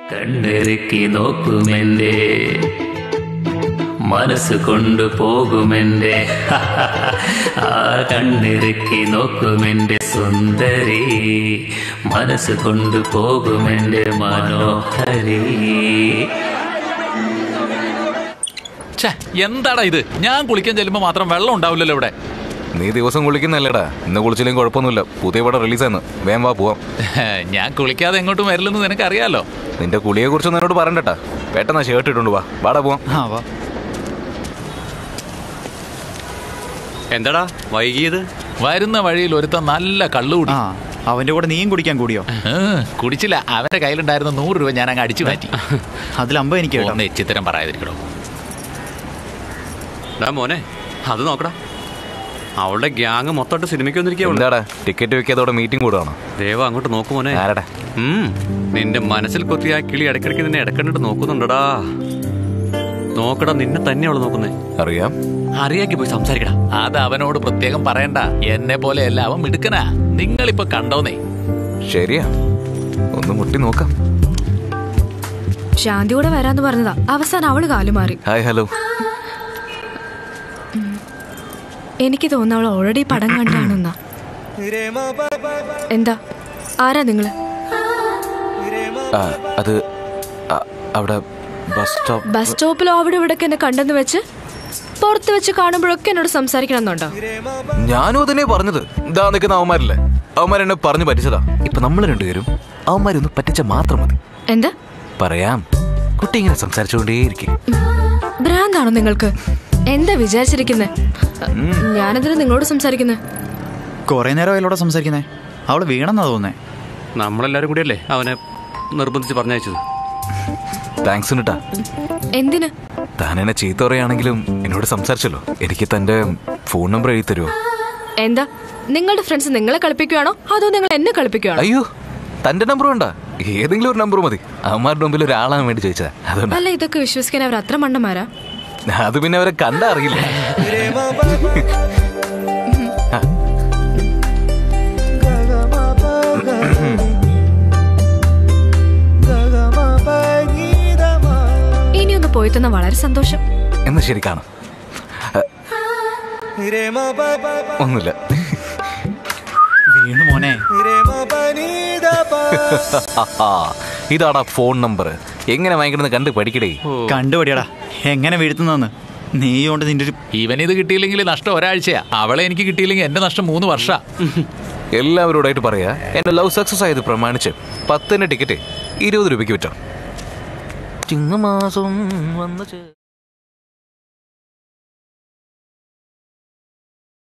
കണ്ണിറുക്കി നോക്കുമെന്റെ മനസ്സ് കൊണ്ടുപോകുമെന്റെ ആ കണ്ണിറുക്കി നോക്കുമെന്റെ സുന്ദരി മനസ്സ് കൊണ്ടുപോകുമെന്റെ മനോഹരി ഛേ, എന്താടാ ഇത് ഞാൻ കുളിക്കാൻ ചെല്ലുമ്പോ മാത്രം വെള്ളം ഉണ്ടാവില്ലല്ലോ ഇവിടെ നീ ദിവസം കുളിക്കുന്നല്ലേടാ ഇന്ന് കുളിച്ചില്ലെങ്കിൽ കുഴപ്പമൊന്നുമില്ല പുതിയ പടം റിലീസാന്ന് വേഗം വാ പോവാം ഞാൻ കുളിക്കാതെ എങ്ങോട്ടും വരില്ലെന്ന് നിനക്കറിയാലോ നിന്റെ കുളിയെ കുറിച്ചൊന്നും എന്നോട് പറയണ്ടട്ടാ പെട്ടെന്ന് ഷർട്ട് ഇട്ടുണ്ട് വാ വാടാ പോവാം ആ വാ എന്താടാ വൈകിയത് വരുന്ന വഴിയിൽ ഒരുത്ത നല്ല കള്ളുകൂടി ആ അവന്റെ കൂടെ നീയും കുടിക്കാൻ കൂടിയോ കുടിച്ചില്ല അവന്റെ കയ്യിലുണ്ടായിരുന്ന നൂറ് രൂപ ഞാൻ അങ്ങ് അടിച്ചു മാറ്റി അതിൽ അമ്പത് എനിക്ക് കേട്ടോ ഒന്ന് എച്ചിത്തരം പറയാതിരിക്കണോ ഡാ മോനെ അത് നോക്കടാ അവളുടെ ഗ്യാങ് മൊത്തമായിട്ട് സിനിമയ്ക്ക് വന്നിരിക്കുക എന്താടാ ടിക്കറ്റ് വെക്കാതോടെ മീറ്റിംഗ് കൂടുകയാണോ ദേവ അങ്ങോട്ട് നോക്കു മോനെ ആരടാ ഉം, നിന്റെ മനസ്സിൽ കൊത്തിയ ആ കിളി ഇടയ്ക്കിടയ്ക്ക് നിന്നെ ഇടക്കണ്ടിട്ട് നോക്കുന്നുണ്ടടാ നോക്കടാ നിന്നെ തന്നെ അവള് നോക്കുന്നേ അറിയാം അറിയാക്കി പോയി സംസാരിക്കടാ അത് അവനോട് പ്രത്യേകം പറയണ്ട എന്നെ പോലെ അല്ല അവൻ മിടുക്കനാ നിങ്ങളിപ്പോ കണ്ടോന്നേ ശരിയാ ഒന്ന് മുട്ടി നോക്കാം ശാന്തിയോടെ വരാന്ന് പറഞ്ഞതാ അവസാനം അവള് കാലുമാറി ഹായ് ഹലോ എനിക്ക് തോന്നുന്നു അവൾ ഓൾറെഡി പടം കണ്ടാണെന്നാ എന്താ ആരാ നിങ്ങള് ആ, അത് ആ, അവിടെ ബസ് സ്റ്റോപ്പ് ബസ് സ്റ്റോപ്പിലോ അവിടെ ഇവിടെ എന്നെ കണ്ടെന്ന് വെച്ച് പുറത്ത് വെച്ച് കാണുമ്പോഴൊക്കെ എന്നോട് സംസാരിക്കണം എന്നുണ്ടോ ഞാനും അതന്നെ പറഞ്ഞത് ഇതാ നിൽക്കുന്ന അവന്മാരില്ലേ അവന്മാരെന്നെ പറഞ്ഞു പറ്റിച്ചതാ ഇപ്പൊ നമ്മൾ രണ്ടുപേരും അവന്മാരൊന്ന് പറ്റിച്ച മാത്രം മതി എന്താ പറയാം കുട്ടി ഇങ്ങനെ സംസാരിച്ചുകൊണ്ടേയിരിക്കും ഭ്രാന്താണോ നിങ്ങൾക്ക് എന്താ വിചാരിച്ചിരിക്കുന്നത് ഞാനെന്തിനാ നിങ്ങളോട് സംസാരിക്കുന്നത് കുറെ നേരം അയാളോട് സംസാരിക്കുന്നേ അവള് വീണെന്നാ തോന്നുന്നേ നമ്മളെല്ലാരും കൂടിയല്ലേ അവനെ നിർബന്ധിച്ച് പറഞ്ഞയച്ചത് താങ്ക്സ് കേട്ടാ എന്തിന് താൻ എന്നെ ചീത്ത പറയുകയാണെങ്കിലും എന്നോട് സംസാരിച്ചല്ലോ എനിക്ക് തന്റെ ഫോൺ നമ്പർ എഴുതി തരുമോ എന്താ നിങ്ങളുടെ ഫ്രണ്ട്സ് നിങ്ങളെ കളിപ്പിക്കുകയാണോ അതോ നിങ്ങൾ എന്നെ കളിപ്പിക്കുകയാണോ അയ്യോ തന്റെ നമ്പർ വേണ്ട ഏതെങ്കിലും ഒരു നമ്പർ മതി അവന്മാരുടെ മുമ്പിൽ ഒരാളാൻ വേണ്ടി ചോദിച്ചതാ അതുകൊണ്ട് അല്ല ഇതൊക്കെ വിശ്വസിക്കാൻ അവർ അത്ര മണ്ടന്മാരാ അത് പിന്നെ അവരെ കണ്ടാ അറിയില്ല ആ, ഇനിയൊന്ന് പോയി തന്ന വളരെ സന്തോഷം എന്നാ ശരി കാണാം ആ, ഒന്നുമില്ല വീണു മോനെ ഇതാടാ ഫോൺ നമ്പർ എങ്ങനെ വാങ്ങിക്കണമെന്ന് കണ്ട് പഠിക്കടേ കണ്ടുപടിയടാ എങ്ങനെ വീഴ്ത്തുന്നെന്ന് നീ കൊണ്ട് നിന്റെ ഒരു ഇവനിത് കിട്ടിയില്ലെങ്കിൽ നഷ്ടം ഒരാഴ്ചയാ അവളെ എനിക്ക് കിട്ടിയില്ലെങ്കിൽ എന്റെ നഷ്ടം മൂന്ന് വർഷ എല്ലാവരോടായിട്ട് പറയാ എന്റെ ലവ് സക്സസ് ആയത് പ്രമാണിച്ച് പത്തിന്റെ ടിക്കറ്റ് ഇരുപത് രൂപയ്ക്ക് വിറ്റോ ചിങ്ങമാസം വന്ന് ചേ-